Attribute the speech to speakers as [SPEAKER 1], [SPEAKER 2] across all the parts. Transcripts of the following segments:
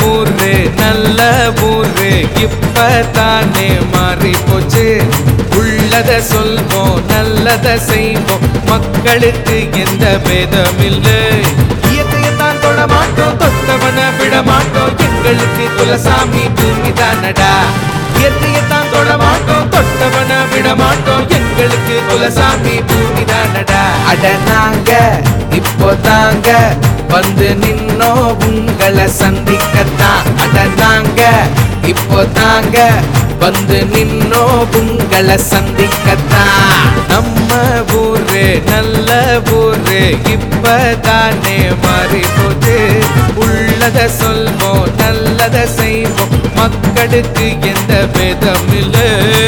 [SPEAKER 1] ஊரு நல்ல ஊரு இப்ப தானே மாறி போச்சு உள்ளத சொல்வோம் நல்லத செய்வோம் மக்களுக்கு எந்த பேதமில்லை இயற்கையத்தான் தொட மாட்டோம் தொட்டவன விட மாட்டோம் எங்களுக்கு குலசாமி பூமி தானடா இயற்கையத்தான் தொட மாட்டோம் தொட்டவன விட மாட்டோம் எங்களுக்கு குலசாமி பூமி தானடா அட நாங்க இப்போ தாங்க வந்து நின்னோ உங்களை சந்திக்கத்தான் அட நாங்க இப்போ தாங்க வந்து நின்னோ உங்களை சந்திக்கத்தான் நம்ம ஊரு நல்ல ஊரு இப்ப தானே மாறி போச்சு உள்ளத சொல்வோம் நல்லத செய்வோம் மக்களுக்கு எந்த பேதம் இல்லை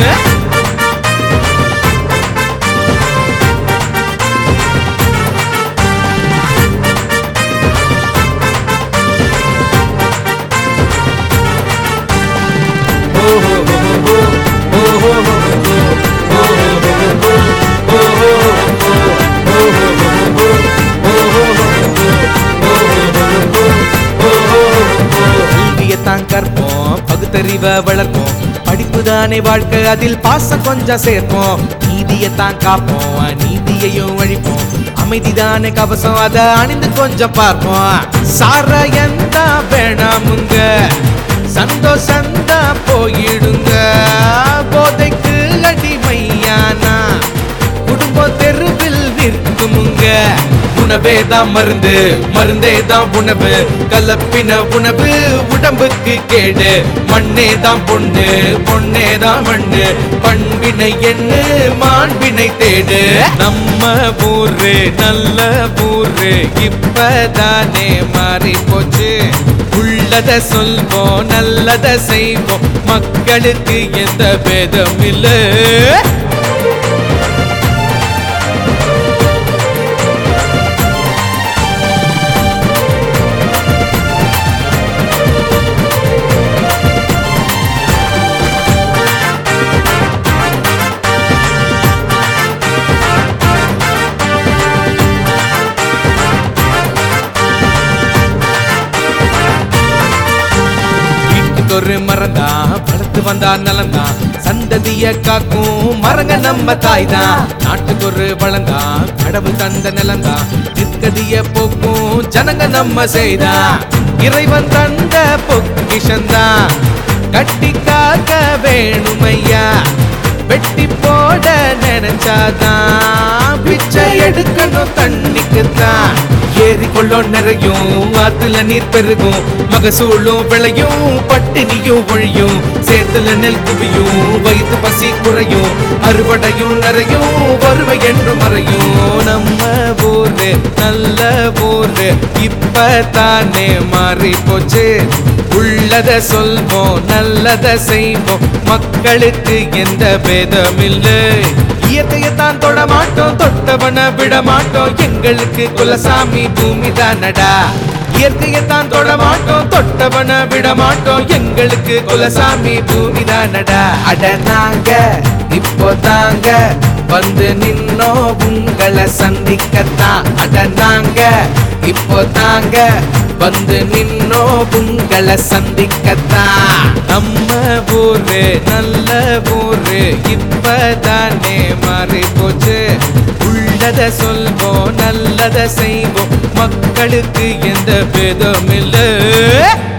[SPEAKER 1] கல்வியத்தான் கற்போம் பகுத்தறிவ வளர்ப்போம் படிப்பு தானே வாழ்க்கை அதில் பாசம் கொஞ்சம் சேர்ப்போம் நீதியத்தான் காப்போம் நீதியையும் அழிப்போம் அமைதிதானே கவசம் அதை அணிந்து கொஞ்சம் பார்ப்போம் சாராயந்தா வேணாமுங்க சந்தோஷந்தா போயிடுங்க போதைக்கு அடிமையானா குடும்பம் தெருவில் நிற்குமுங்க உணவே தான் மருந்து மருந்தே தான் உணவு கலப்பின உணவு உடம்புக்கு கேடு மண்ணே தான் பொண்ணு பொண்ணே தான் மண்ணு பண்பினை எண்ணு மாண்பினை தேடு நம்ம ஊரு நல்ல ஊரு இப்பதானே மாறி போச்சு உள்ளத சொல்வோம் நல்லத செய்வோம் மக்களுக்கு எந்த பேதம் இல்லை வீட்டுக்கு ஒரு மரந்தா வளர்த்து வந்தா நலந்தா சந்ததிய காக்கும் மரங்க நம்ம தாய் தான் நாட்டுக்கு ஒரு வளந்தா கடவுள் தந்த நிலந்தா நிற்கதிய போக்கும் ஜனங்க நம்ம செய்தா இறைவன் தந்த பொக்கிஷந்தா கட்டி காக்க வேணுமையா வெட்டி போட நினைச்சாதான் பிச்சை எடுக்கணும் தண்ணிக்குத்தான் ஏரி கொள்ளம் நிறையும் ஆத்துல நீர் பெருகும் மகசூலும் விளையும் பட்டினியும் ஒழியும் சேத்துல நெல் குவியும் வயிற்று பசி குறையும் அறுவடையும் நிறையும் வறுமை என்று மறையும் நம்ம ஊரு நல்ல ஊரு இப்ப தானே மாறி போச்சு உள்ளத சொல்வோம் நல்லத செய்வோம் மக்களுக்கு எந்த பேதமில்லை இயற்கையத்தான் தொட மாட்டோம் தொட்டவன விட மாட்டோம் எங்களுக்கு குலசாமி பூமி தானடா இயற்கையத்தான் தொட மாட்டோம் தொட்டவன விட மாட்டோம் எங்களுக்கு குலசாமி பூமி தானடா அட நாங்க இப்போ தாங்க வந்து நின்னோ உங்களை சந்திக்கத்தான் அட நாங்க இப்போ தாங்க வந்து நின்னோ உங்களை சந்திக்கத்தான் நம்ம ஊரு நல்ல ஊரு இப்பதானே மாறி போச்சு உள்ளத சொல்வோம் நல்லத செய்வோம் மக்களுக்கு எந்த பேதம் இல்லை